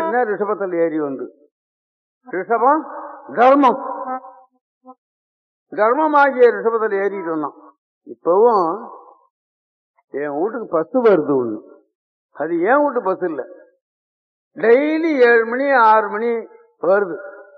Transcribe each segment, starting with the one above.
என்ன ரிஷபத்தில் ஏறி வந்து ரிஷபம் தர்மம் தர்மமாகிய ரிஷபத்தில் ஏறிட்டு வந்தான் இப்பவும் என் வீட்டுக்கு பஸ் வருது ஒண்ணு அது என் வீட்டு பஸ் இல்ல டெய்லி ஏழு மணி ஆறு மணி வருது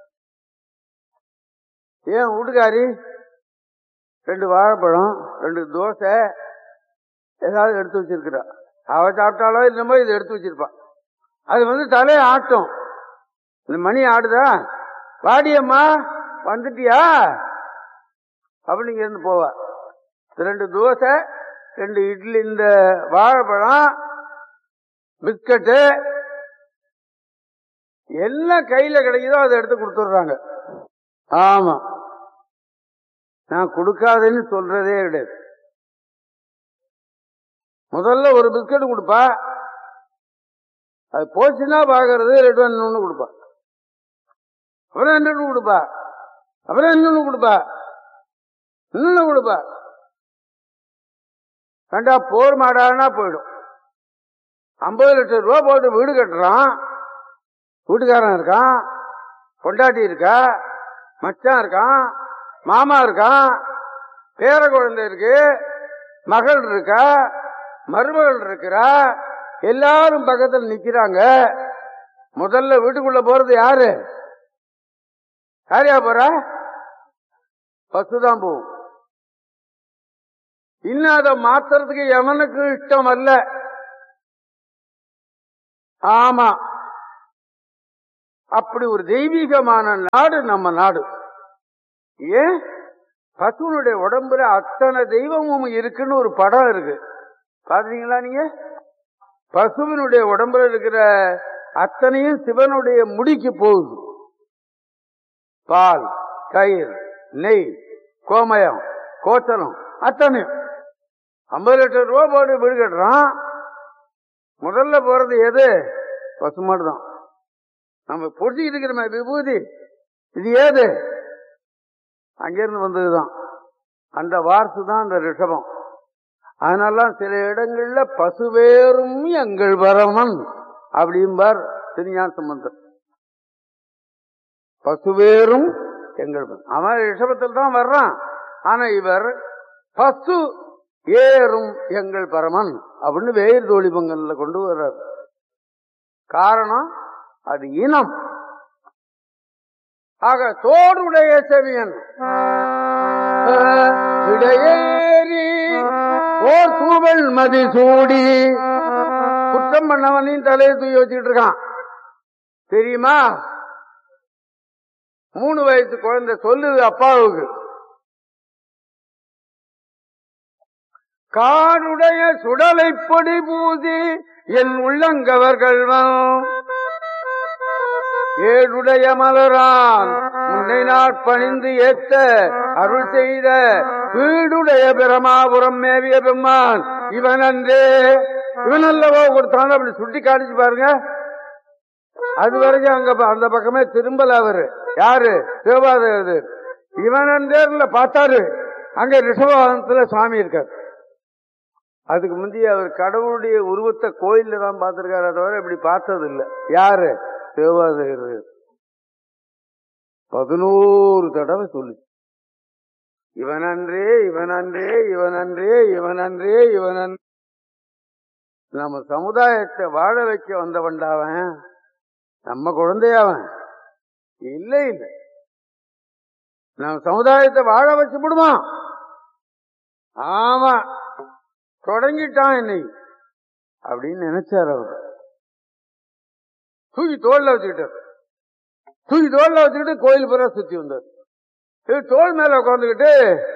என் வீட்டுக்காரி ரெண்டு வாழைப்பழம் ரெண்டு தோசை ஏதாவது எடுத்து வச்சிருக்கிறா அவ சாப்பிட்டாலோ இல்லமோ இதை எடுத்து வச்சிருப்பா அது வந்து தலையை ஆட்டும் இந்த மணி ஆடுதா வாடியம்மா வந்துட்டியா அப்படின்னு இங்க இருந்து போவா ரெண்டு தோசை ரெண்டு இட்லி இந்த வாழைப்பழம் பிஸ்கட்டு எல்லாம் கையில கிடைக்குதோ அதை எடுத்து கொடுத்துடுறாங்க ஆமா நான் கொடுக்காதேன்னு சொல்றதே கிடையாது முதல்ல ஒரு பிஸ்கட் கொடுப்பா அது போச்சுன்னா பாக்குறது ரெண்டு ஒன்று கொடுப்பா அப்புறம் ரெண்டு கொடுப்பா அப்புறம் இன்னொன்னு கொடுப்பா இன்னொன்னு கொடுப்பா கண்டா போர் மாடானா போயிடும் ஐம்பது லட்சம் ரூபா போட்டு வீடு கட்டுறான் வீட்டுக்காரன் இருக்கான் பொண்டாட்டி இருக்கா மச்சான் இருக்கான் மாமா இருக்கான் பேர குழந்தை இருக்கு மகள் இருக்கா மருமகள் இருக்கிறா எல்லாரும் பக்கத்தில் நிக்கிறாங்க முதல்ல வீட்டுக்குள்ள போறது யாரு யாரையா போற பசுதான் போகும் இன்னும் அதை மாத்துறதுக்கு எவனுக்கு இஷ்டம் அல்ல ஆமா அப்படி ஒரு தெய்வீகமான நாடு நம்ம நாடு ஏன் பசுவனுடைய உடம்புல அத்தனை தெய்வமும் இருக்குன்னு ஒரு படம் இருக்கு பாத்தீங்களா நீங்க பசுவினுடைய உடம்புல இருக்கிற அத்தனையும் சிவனுடைய முடிக்கு போகுது பால் தயிர் நெய் கோமயம் கோச்சலம் அத்தனையும் ஐம்பது லட்சம் ரூபா போட்டு வீடு கட்டுறான் முதல்ல போறது எது பசுமாடு தான் நம்ம பொடிச்சுக்கிட்டு இருக்கிறோமே விபூதி இது ஏது அங்கிருந்து வந்ததுதான் அந்த வார்த்து தான் அந்த ரிஷபம் அதனால சில இடங்கள்ல பசுவேறும் எங்கள் பரமன் அப்படிம்பார் திருஞான சம்பந்தர் பசுவேறும் எங்கள் பரமன். அவன் ரிஷபத்தில் தான் வர்றான் ஆனா இவர் பசு ஏறும் எங்கள் பரமன் அப்படின்னு வேர் தோழி பொங்கல்ல கொண்டு வர்றார் காரணம் அது இனம் ஆக தோடுடைய செவியன் இடையேறி ஓர் தூவல் மதி சூடி குற்றம் பண்ணவனையும் தலையை தூக்கி வச்சுக்கிட்டு இருக்கான் தெரியுமா மூணு வயசு குழந்தை சொல்லுது அப்பாவுக்கு காடுடைய சுடலைப்பொடி பூசி என் உள்ளங்கவர்கள் ஏழுடைய மலரான் முன்னை நாட்பணிந்து ஏத்த அருள் செய்த வீடுடைய பிரமாபுரம் மேவிய பெம்மான் இவன் அன்றே இவன் அல்லவோ கொடுத்தான் அப்படி சுட்டி காட்டிச்சு பாருங்க அது வரைக்கும் அங்க ப- அந்த பக்கமே திரும்பல அவரு யாரு சிவபாதர் இவன் அன்றேர்ல பார்த்தாரு அங்க ரிஷபவாதத்துல சுவாமி இருக்கார் அதுக்கு முந்தைய அவர் கடவுளுடைய உருவத்தை கோயில்ல தான் பார்த்திருக்காரு தவிர இப்படி பார்த்தது இல்ல யாரு சிவபாதகர் பதினோரு தடவை சொல்லு இவன் அன்றே இவன் அன்றே இவன் அன்றே இவன் அன்றே இவன் அன்றே நம்ம சமுதாயத்தை வாழ வைக்க வந்தவன்டாவன் நம்ம குழந்தையாவன் இல்ல இல்ல நம்ம சமுதாயத்தை வாழ வச்சு விடுமா ஆமா தொடங்கிட்டான் என்னை அப்படின்னு நினைச்சார் அவர் தூக்கி தோல்ல வச்சுக்கிட்டார் தூக்கி தோல்ல வச்சுக்கிட்டு கோயில் பூரா சுத்தி வந்தார் இது தோல் மேல உட்காந்துக்கிட்டு